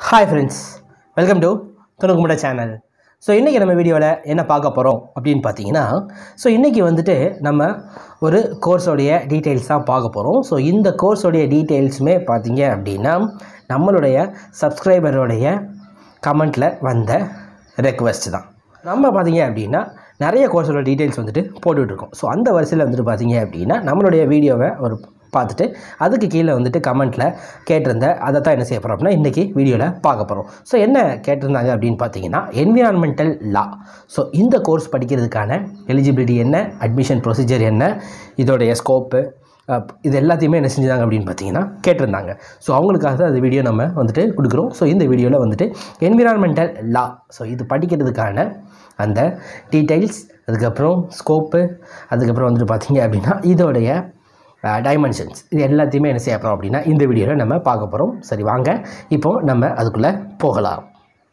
hi friends welcome to துணுக்குமுட channel so இன்றைக்கி நம்ம வீடியோவில் என்ன பார்க்க போகிறோம் அப்படின்னு பார்த்தீங்கன்னா ஸோ இன்றைக்கி வந்துட்டு நம்ம ஒரு கோர்ஸோடைய டீட்டெயில்ஸ் தான் பார்க்க போகிறோம் ஸோ இந்த கோர்ஸோடைய டீட்டெயில்ஸுமே பார்த்தீங்க அப்படின்னா நம்மளுடைய சப்ஸ்கிரைபருடைய கமெண்ட்டில் வந்த ரெக்வெஸ்ட் தான் நம்ம பார்த்தீங்க அப்படின்னா நிறைய கோர்ஸோட டீட்டெயில்ஸ் வந்துட்டு போட்டுட்ருக்கோம் ஸோ அந்த வரிசையில் வந்துட்டு பார்த்தீங்க அப்படின்னா நம்மளுடைய வீடியோவை ஒரு பார்த்துட்டு அதுக்கு கீழே வந்துட்டு கமெண்ட்டில் கேட்டிருந்த அதை தான் என்ன செய்ய போகிறோம் அப்படின்னா இன்றைக்கி வீடியோவில் பார்க்க போகிறோம் ஸோ என்ன கேட்டிருந்தாங்க அப்படின்னு பார்த்தீங்கன்னா என்விரான்மெண்டல் லா ஸோ இந்த கோர்ஸ் படிக்கிறதுக்கான எலிஜிபிலிட்டி என்ன அட்மிஷன் ப்ரொசீஜர் என்ன இதோடைய ஸ்கோப்பு இது எல்லாத்தையுமே என்ன செஞ்சாங்க அப்படின்னு பார்த்தீங்கன்னா கேட்டிருந்தாங்க ஸோ அவங்களுக்காக தான் அந்த வீடியோ நம்ம வந்துட்டு கொடுக்குறோம் ஸோ இந்த வீடியோவில் வந்துட்டு என்விரான்மெண்டல் லா ஸோ இது படிக்கிறதுக்கான அந்த டீட்டெயில்ஸ் அதுக்கப்புறம் ஸ்கோப்பு அதுக்கப்புறம் வந்துட்டு பார்த்தீங்க அப்படின்னா இதோடைய டைமென்ஷன்ஸ் இது எல்லாத்தையுமே என்ன செய்ய போகிறோம் அப்படின்னா இந்த வீடியோவில் நம்ம பார்க்க போகிறோம் சரி வாங்க இப்போ நம்ம அதுக்குள்ளே போகலாம்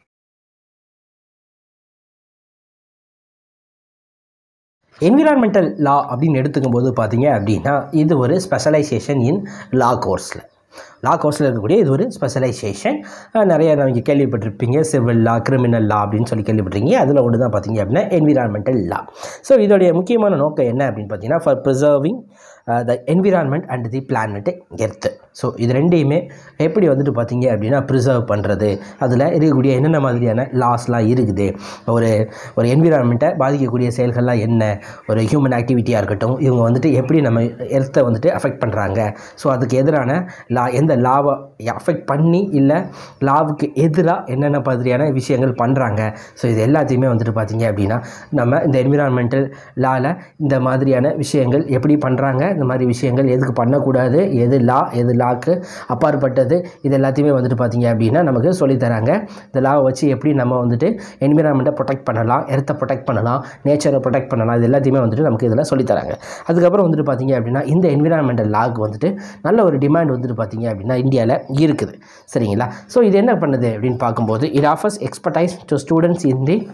என்விரான்மெண்டல் லா அப்படின்னு எடுத்துக்கும் போது பார்த்தீங்க அப்படின்னா இது ஒரு ஸ்பெஷலைசேஷன் இன் லா கோர்ஸில் லா கோர்ஸில் இருக்கக்கூடிய இது ஒரு ஸ்பெஷலைசேஷன் நிறைய நீங்கள் கேள்விப்பட்டிருப்பீங்க சிவில் லா கிரிமினல் லா அப்படின்னு சொல்லி கேள்விப்பட்டிருக்கீங்க அதில் ஒன்று தான் பார்த்தீங்க அப்படின்னா என்விரான்மெண்டல் லா ஸோ இதோடைய முக்கியமான நோக்கம் என்ன அப்படின்னு பார்த்தீங்கன்னா for preserving the environment and the planet earth so இது ரெண்டையுமே எப்படி வந்துட்டு பார்த்தீங்க அப்படின்னா ப்ரிசர்வ் பண்ணுறது அதில் இருக்கக்கூடிய என்னென்ன மாதிரியான லாஸ்லாம் இருக்குது ஒரு ஒரு என்விரான்மெண்ட்டை பாதிக்கக்கூடிய செயல்கள்லாம் என்ன ஒரு ஹியூமன் ஆக்டிவிட்டியாக இருக்கட்டும் இவங்க வந்துட்டு எப்படி நம்ம எர்த்தை வந்துட்டு அஃபெக்ட் பண்ணுறாங்க ஸோ அதுக்கு எதிரான லா எந்த லாவை அஃபெக்ட் பண்ணி இல்லை லாவுக்கு எதிராக என்னென்ன மாதிரியான விஷயங்கள் பண்ணுறாங்க ஸோ இது எல்லாத்தையுமே வந்துட்டு பார்த்தீங்க அப்படின்னா நம்ம இந்த என்விரான்மெண்டல் லாவில் இந்த மாதிரியான விஷயங்கள் எப்படி பண்ணுறாங்க இந்த மாதிரி விஷயங்கள் எதுக்கு பண்ணக்கூடாது எது லா எது லாக்கு அப்பாற்பட்டது இது எல்லாத்தையுமே வந்துட்டு பார்த்தீங்க அப்படின்னா நமக்கு சொல்லித்தராங்க இந்த லாவை வச்சு எப்படி நம்ம வந்துட்டு என்விரான்மெண்ட்டை ப்ரொடெக்ட் பண்ணலாம் எர்த்தை ப்ரொடெக்ட் பண்ணலாம் நேச்சரை ப்ரொடெக்ட் பண்ணலாம் இது எல்லாத்தையுமே வந்துட்டு நமக்கு இதில் சொல்லித்தராங்க அதுக்கப்புறம் வந்துட்டு பார்த்தீங்க அப்படின்னா இந்த என்விரான்மெண்டல் லாக்கு வந்துட்டு நல்ல ஒரு டிமாண்ட் வந்துட்டு பார்த்தீங்க அப்படின்னா இந்தியாவில் இருக்குது சரிங்களா ஸோ இது என்ன பண்ணுது அப்படின்னு பார்க்கும்போது it offers expertise to students in the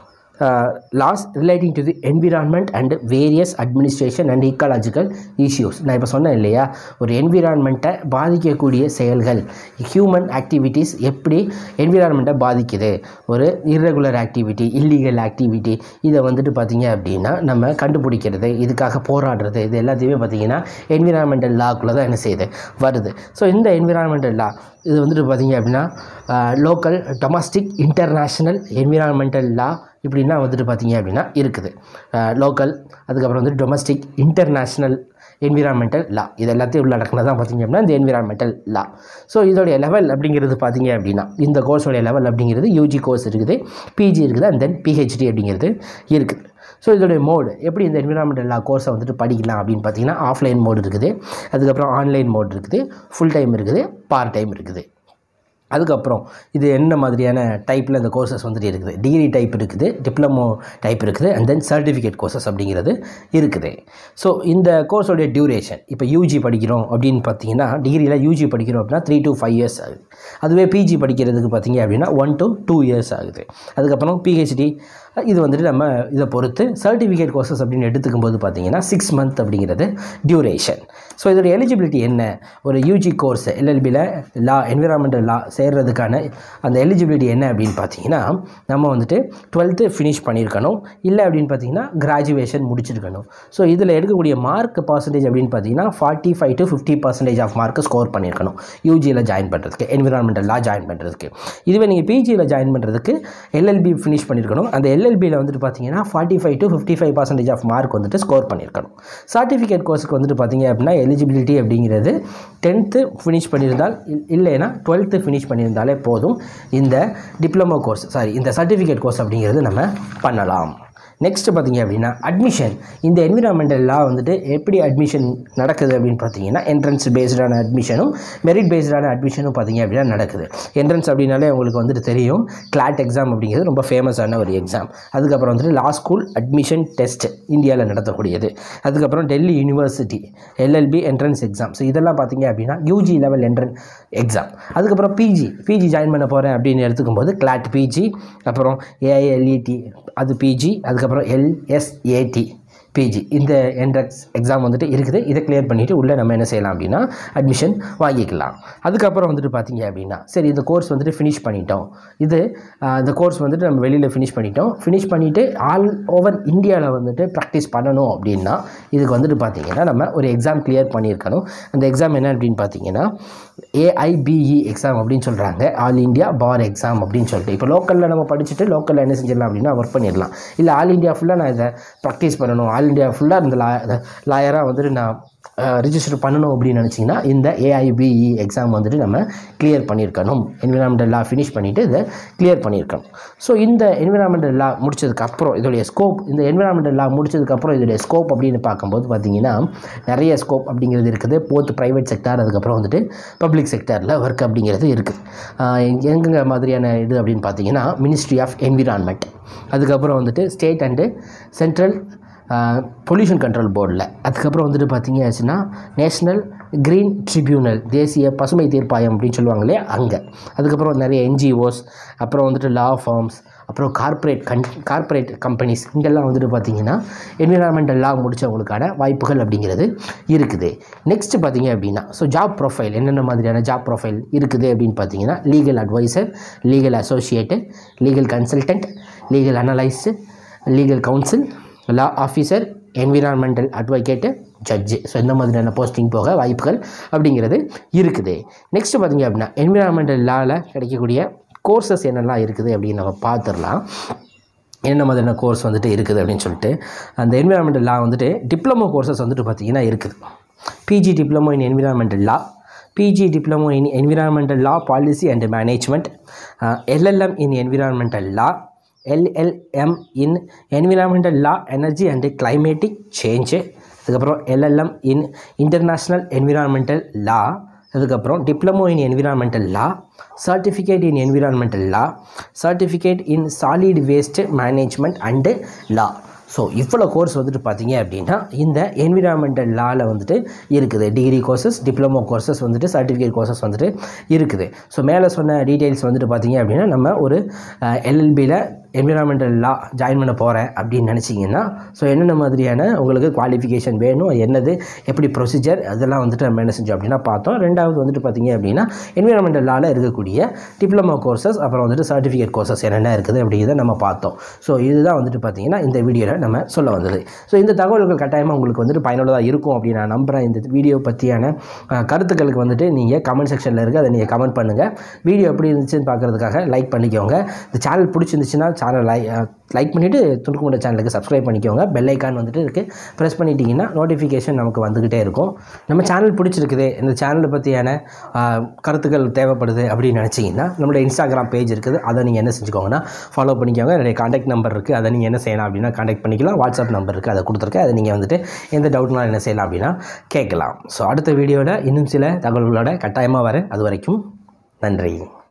laws relating to the environment and various administration and ecological issues நான் இப்போ சொன்னேன் இல்லையா ஒரு என்விரான்மெண்ட்டை பாதிக்கக்கூடிய செயல்கள் ஹியூமன் ஆக்டிவிட்டீஸ் எப்படி என்விரான்மெண்ட்டை பாதிக்குது ஒரு இர்ரெகுலர் ஆக்டிவிட்டி இல்லீகல் ஆக்டிவிட்டி இதை வந்துட்டு பார்த்திங்க அப்படின்னா நம்ம கண்டுபிடிக்கிறது இதுக்காக போராடுறது இது எல்லாத்தையுமே பார்த்திங்கன்னா என்விரான்மெண்டல் லாக்குள்ளே தான் என்ன செய்யுது வருது ஸோ இந்த என்விரான்மெண்டல் லா இது வந்துட்டு பார்த்திங்க அப்படின்னா local domestic international environmental law இப்படின்னா வந்துட்டு பார்த்திங்க அப்படின்னா இருக்குது லோக்கல் அதுக்கப்புறம் வந்து டொமஸ்டிக் இன்டர்நேஷ்னல் என்விரான்மெண்டல் லா இது எல்லாத்தையும் உள்ள நடക്കുന്നത് தான் பார்த்திங்க அப்படின்னா இந்த என்விரான்மெண்டல் லா ஸோ இதோடைய லெவல் அப்படிங்கிறது பார்த்திங்க அப்படின்னா இந்த கோர்ஸோடைய லெவல் அப்படிங்கிறது யூஜி கோர்ஸ் இருக்குது பிஜி இருக்குது அண்ட் தென் பிஹெச்டி அப்படிங்கிறது இருக்குது ஸோ இதோடைய மோடு எப்படி இந்த என்விரான்மெண்டல் லா கோர்ஸை வந்துட்டு படிக்கலாம் அப்படின்னு பார்த்தீங்கன்னா ஆஃப்லைன் மோடு இருக்குது அதுக்கப்புறம் ஆன்லைன் மோட் இருக்குது ஃபுல் டைம் இருக்குது பார்ட் டைம் இருக்குது அதுக்கப்புறம் இது என்ன மாதிரியான டைப்பில் இந்த கோர்சஸ் வந்துட்டு இருக்குது டிகிரி டைப் இருக்குது டிப்ளமோ டைப் இருக்குது அண்ட் தென் சர்டிஃபிகேட் கோர்சஸ் அப்படிங்கிறது இருக்குது ஸோ இந்த கோர்ஸோடைய டியூரேஷன் இப்போ யூஜி படிக்கிறோம் அப்படின்னு பார்த்தீங்கன்னா டிகிரியில் யூஜி படிக்கிறோம் அப்படின்னா த்ரீ டு ஃபைவ் இயர்ஸ் ஆகுது அதுவே பிஜி படிக்கிறதுக்கு பார்த்தீங்க அப்படின்னா ஒன் டு டூ இயர்ஸ் ஆகுது அதுக்கப்புறம் பிஹெச்டி இது வந்துட்டு நம்ம இதை பொறுத்து சர்டிஃபிகேட் கோர்சஸ் அப்படின்னு எடுத்துக்கும் போது பார்த்தீங்கன்னா சிக்ஸ் மந்த் அப்படிங்கிறது டியூரேஷன் ஸோ இதோட எலிஜிபிலிட்டி என்ன ஒரு யூஜி கோர்ஸ் எல்எல்பியில் லா என்விரான்மெண்டல் லா சேர்றதுக்கான அந்த எலிஜிபிலிட்டி என்ன அப்படின்னு பார்த்தீங்கன்னா நம்ம வந்துட்டு டுவெல்த்து ஃபினிஷ் பண்ணியிருக்கணும் இல்லை அப்படின்னு பார்த்தீங்கன்னா கிராஜுவேஷன் முடிச்சிருக்கணும் ஸோ இதில் எடுக்கக்கூடிய மார்க் பர்சன்டேஜ் அப்படின்னு பார்த்தீங்கன்னா forty five to fifty percentage of mark score பண்ணியிருக்கணும் யூஜியில் ஜாயின் பண்ணுறதுக்கு என்விரான்மெண்டல் லா ஜாயின் பண்ணுறதுக்கு இதுவே நீங்கள் பிஜியில் ஜாயின் பண்ணுறதுக்கு எல்எல்பி ஃபினிஷ் பண்ணியிருக்கணும் அந்த எல்எல்பியில் வந்துட்டு பார்த்தீங்கன்னா forty five to fifty five percentage of mark வந்துட்டு ஸ்கோர் பண்ணியிருக்கணும் சர்டிஃபிகேட் கோர்ஸுக்கு வந்துட்டு பார்த்தீங்க அப்படின்னா எலிஜிபிலிட்டி அப்படிங்கிறது டென்த்து ஃபினிஷ் பண்ணியிருந்தால் இல்லைன்னா டுவெல்த்து ஃபினிஷ் பண்ணியிருந்தாலே போதும் இந்த டிப்ளமோ கோர்ஸ் சாரி இந்த சர்டிஃபிகேட் கோர்ஸ் அப்படிங்கிறது நம்ம பண்ணலாம் நெக்ஸ்ட் பார்த்தீங்க அப்படின்னா அட்மிஷன் இந்த என்விரான்மெண்டல் லா வந்துட்டு எப்படி அட்மிஷன் நடக்குது அப்படின்னு பார்த்தீங்கன்னா என்ட்ரன்ஸ் பேஸ்டான அட்மிஷனும் மெரிட் பேஸ்டான அட்மிஷனும் பார்த்தீங்க அப்படின்னா நடக்குது என்ட்ரன்ஸ் அப்படின்னாலே உங்களுக்கு வந்துட்டு தெரியும் கிளாட் எக்ஸாம் அப்படிங்கிறது ரொம்ப ஃபேமஸான ஒரு எக்ஸாம் அதுக்கப்புறம் வந்துட்டு லா ஸ்கூல் அட்மிஷன் டெஸ்ட் இந்தியாவில் நடத்தக்கூடியது அதுக்கப்புறம் Delhi university LLB entrance exam so இதெல்லாம் பார்த்தீங்க அப்படின்னா யூஜி லெவல் என்ட்ரன் எக்ஸாம் அதுக்கப்புறம் பிஜி பிஜி ஜாயின் பண்ண போகிறேன் அப்படின்னு எடுத்துக்கும் போது கிளாட் பிஜி அப்புறம் ஏஐஎல்இடி அது பிஜி அதுக்கப்புறம் எல்எஸ்ஏடி பிஜி இந்த என்ட்ரன்ஸ் எக்ஸாம் வந்துட்டு இருக்குது இதை கிளியர் பண்ணிவிட்டு உள்ளே நம்ம என்ன செய்யலாம் அப்படின்னா அட்மிஷன் வாங்கிக்கலாம் அதுக்கப்புறம் வந்துட்டு பார்த்தீங்க அப்படின்னா சரி இந்த கோர்ஸ் வந்துட்டு ஃபினிஷ் பண்ணிட்டோம் இது ஆஹ், இந்த கோர்ஸ் வந்துட்டு நம்ம வெளியில் ஃபினிஷ் பண்ணிட்டோம் ஃபினிஷ் பண்ணிவிட்டு ஆல் ஓவர் இந்தியாவில் வந்துட்டு ப்ராக்டிஸ் பண்ணணும் அப்படின்னா இதுக்கு வந்துட்டு பார்த்தீங்கன்னா நம்ம ஒரு எக்ஸாம் கிளியர் பண்ணியிருக்கணும் அந்த எக்ஸாம் என்ன அப்படின்னு பார்த்தீங்கன்னா ஏஐபிஇ எக்ஸாம் அப்படின்னு சொல்கிறாங்க ஆல் இந்தியா பார் எக்ஸாம் அப்படின்னு சொல்லிட்டு இப்போ லோக்கலில் நம்ம படிச்சுட்டு லோக்கலில் என்ன செஞ்சிடலாம் அப்படின்னா ஒர்க் பண்ணிடலாம் இல்லை ஆல் இந்தியா ஃபுல்லாக நான் இதை ப்ராக்டிஸ் பண்ணணும் ஆல் இந்தியா ஃபுல்லாக இந்த லா லாயராக வந்துட்டு நான் ரிஜிஸ்டர் பண்ணணும் அப்படின்னு நினச்சிங்கன்னா இந்த ஏஐபிஇ எக்ஸாம் வந்துட்டு நம்ம கிளியர் பண்ணியிருக்கணும் என்விரான்மெண்டல் லா ஃபினிஷ் பண்ணிவிட்டு இதை கிளியர் பண்ணியிருக்கணும் ஸோ இந்த என்விரான்மெண்டல் லா முடிச்சதுக்கப்புறம் இதோடைய ஸ்கோப் இந்த என்விரான்மெண்டல் லா முடிச்சதுக்கப்புறம் இதோடைய ஸ்கோப் அப்படின்னு பார்க்கும்போது பார்த்தீங்கன்னா நிறைய ஸ்கோப் அப்படிங்கிறது இருக்குது போத் ப்ரைவேட் செக்டார் அதுக்கப்புறம் வந்துட்டு பப்ளிக் செக்டாரில் ஒர்க் அப்படிங்கிறது இருக்குது எங்கெங்க மாதிரியான இது அப்படின்னு பார்த்தீங்கன்னா மினிஸ்ட்ரி ஆஃப் என்விரான்மெண்ட் அதுக்கப்புறம் வந்துட்டு state and central pollution control போர்டில் அதுக்கப்புறம் வந்துட்டு பார்த்தீங்க ஆச்சுன்னா நேஷ்னல் க்ரீன் ட்ரிபியூனல் தேசிய பசுமை தீர்ப்பாயம் அப்படின்னு சொல்லுவாங்க இல்லையா அங்கே அதுக்கப்புறம் நிறைய என்ஜிஓஸ் அப்புறம் வந்துட்டு லா ஃபார்ம்ஸ் அப்புறம் கார்ப்பரேட் கன் கார்ப்பரேட் கம்பெனிஸ் இங்கெல்லாம் வந்துட்டு பார்த்தீங்கன்னா என்விரான்மெண்டல் லா முடித்தவங்களுக்கான வாய்ப்புகள் அப்படிங்கிறது இருக்குது நெக்ஸ்ட் பார்த்தீங்க அப்படின்னா ஸோ ஜாப் ப்ரொஃபைல் என்னென்ன மாதிரியான ஜாப் ப்ரொஃபைல் இருக்குது அப்படின்னு பார்த்தீங்கன்னா legal adviser legal associate legal consultant legal analyst legal counsel law officer environmental advocate judge so இந்த மாதிரியான போஸ்டிங் போக வாய்ப்புகள் அப்படிங்கிறது இருக்குது நெக்ஸ்ட் பார்த்தீங்க அப்படின்னா என்விரான்மெண்டல் லாவில் கிடைக்கக்கூடிய கோர்சஸ் என்னெல்லாம் இருக்குது அப்படின்னு நம்ம பார்த்துடலாம் என்ன மாதிரியான கோர்ஸ் வந்துட்டு இருக்குது அப்படின்னு சொல்லிட்டு அந்த என்விரான்மெண்டல் லா வந்துட்டு டிப்ளமோ கோர்சஸ் வந்துட்டு பார்த்திங்கன்னா இருக்குது PG diploma in environmental law PG diploma in environmental law policy and management LLM in environmental law LLM in environmental law energy and climatic change அதுக்கப்புறம் LLM in international environmental law அதுக்கப்புறம் diploma in environmental law certificate in environmental law certificate in solid waste management and law so இவ்வளோ course வந்துட்டு பார்த்தீங்க அப்படின்னா இந்த environmental லாவில் வந்துட்டு இருக்குது டிகிரி கோர்சஸ் டிப்ளமோ கோர்சஸ் வந்துட்டு சர்டிஃபிகேட் கோர்சஸ் வந்துட்டு இருக்குது ஸோ மேலே சொன்ன டீட்டெயில்ஸ் வந்துட்டு பார்த்தீங்க அப்படின்னா நம்ம ஒரு எல்எல்பியில் என்விரான்மெண்டல் லா ஜாயின் பண்ண போகிறேன் அப்படின்னு நினச்சிங்கன்னா ஸோ என்னென்ன மாதிரியான உங்களுக்கு குவாலிஃபிகேஷன் வேணும் என்னது எப்படி ப்ரொசீஜர் அதெல்லாம் வந்துட்டு நம்ம என்ன செஞ்சோம் அப்படின்னா பார்த்தோம் ரெண்டாவது வந்துட்டு பார்த்தீங்க அப்படின்னா என்விரான்மெண்டல் லாவில் இருக்கக்கூடிய டிப்ளமோ கோர்சஸ் அப்புறம் வந்துட்டு சர்டிஃபிகேட் கோர்சஸ் என்னென்ன இருக்குது அப்படிங்கிறத நம்ம பார்த்தோம் ஸோ இதுதான் வந்துட்டு பார்த்தீங்கன்னா இந்த வீடியோவில் நம்ம சொல்ல வந்தது ஸோ இந்த தகவல்கள் கட்டாயமாக உங்களுக்கு வந்துட்டு பயனுள்ளதாக இருக்கும் அப்படின்னு நான் நம்புகிறேன் இந்த வீடியோ பற்றியான அஹ், கருத்துக்களுக்கு வந்துட்டு நீங்கள் கமெண்ட் செக்ஷனில் இருக்குது அதை நீங்கள் கமெண்ட் பண்ணுங்கள் வீடியோ எப்படி இருந்துச்சுன்னு பார்க்குறதுக்காக லைக் பண்ணிக்கோங்க இந்த சேனல் பிடிச்சிருந்துச்சுன்னா சேனல் லை லைக் பண்ணிவிட்டு துணுக்குமுட சேனலுக்கு சப்ஸ்கிரைப் பண்ணிக்கோங்க பெல் ஐக்கான் வந்துட்டு இருக்குது ப்ரெஸ் பண்ணிட்டீங்கன்னா நோட்டிஃபிகேஷன் நமக்கு வந்துக்கிட்டே இருக்கும் நம்ம சேனல் பிடிச்சிருக்குது இந்த சேனலை பற்றியான ஆஹ், கருத்துக்கள் தேவைப்படுது அப்படின்னு நினச்சிங்கன்னா நம்மளோட இன்ஸ்டாகிராம் பேஜ் இருக்குது அதை நீங்கள் என்ன செஞ்சுக்கோங்கன்னா ஃபாலோ பண்ணிக்கோங்க என்னுடைய காண்டாக்ட் நம்பர் இருக்குது அதை நீங்கள் என்ன செய்யலாம் அப்படின்னா காண்டாக்ட் பண்ணிக்கலாம் வாட்ஸ்அப் நம்பர் இருக்குது அதை கொடுத்துருக்கேன் அதை நீங்கள் வந்துட்டு எந்த டவுட்னாலும் என்ன செய்யலாம் அப்படின்னா கேட்கலாம் ஸோ அடுத்த வீடியோவில் இன்னும் சில தகவல்களோட கட்டாயமாக வரேன் அது வரைக்கும் நன்றி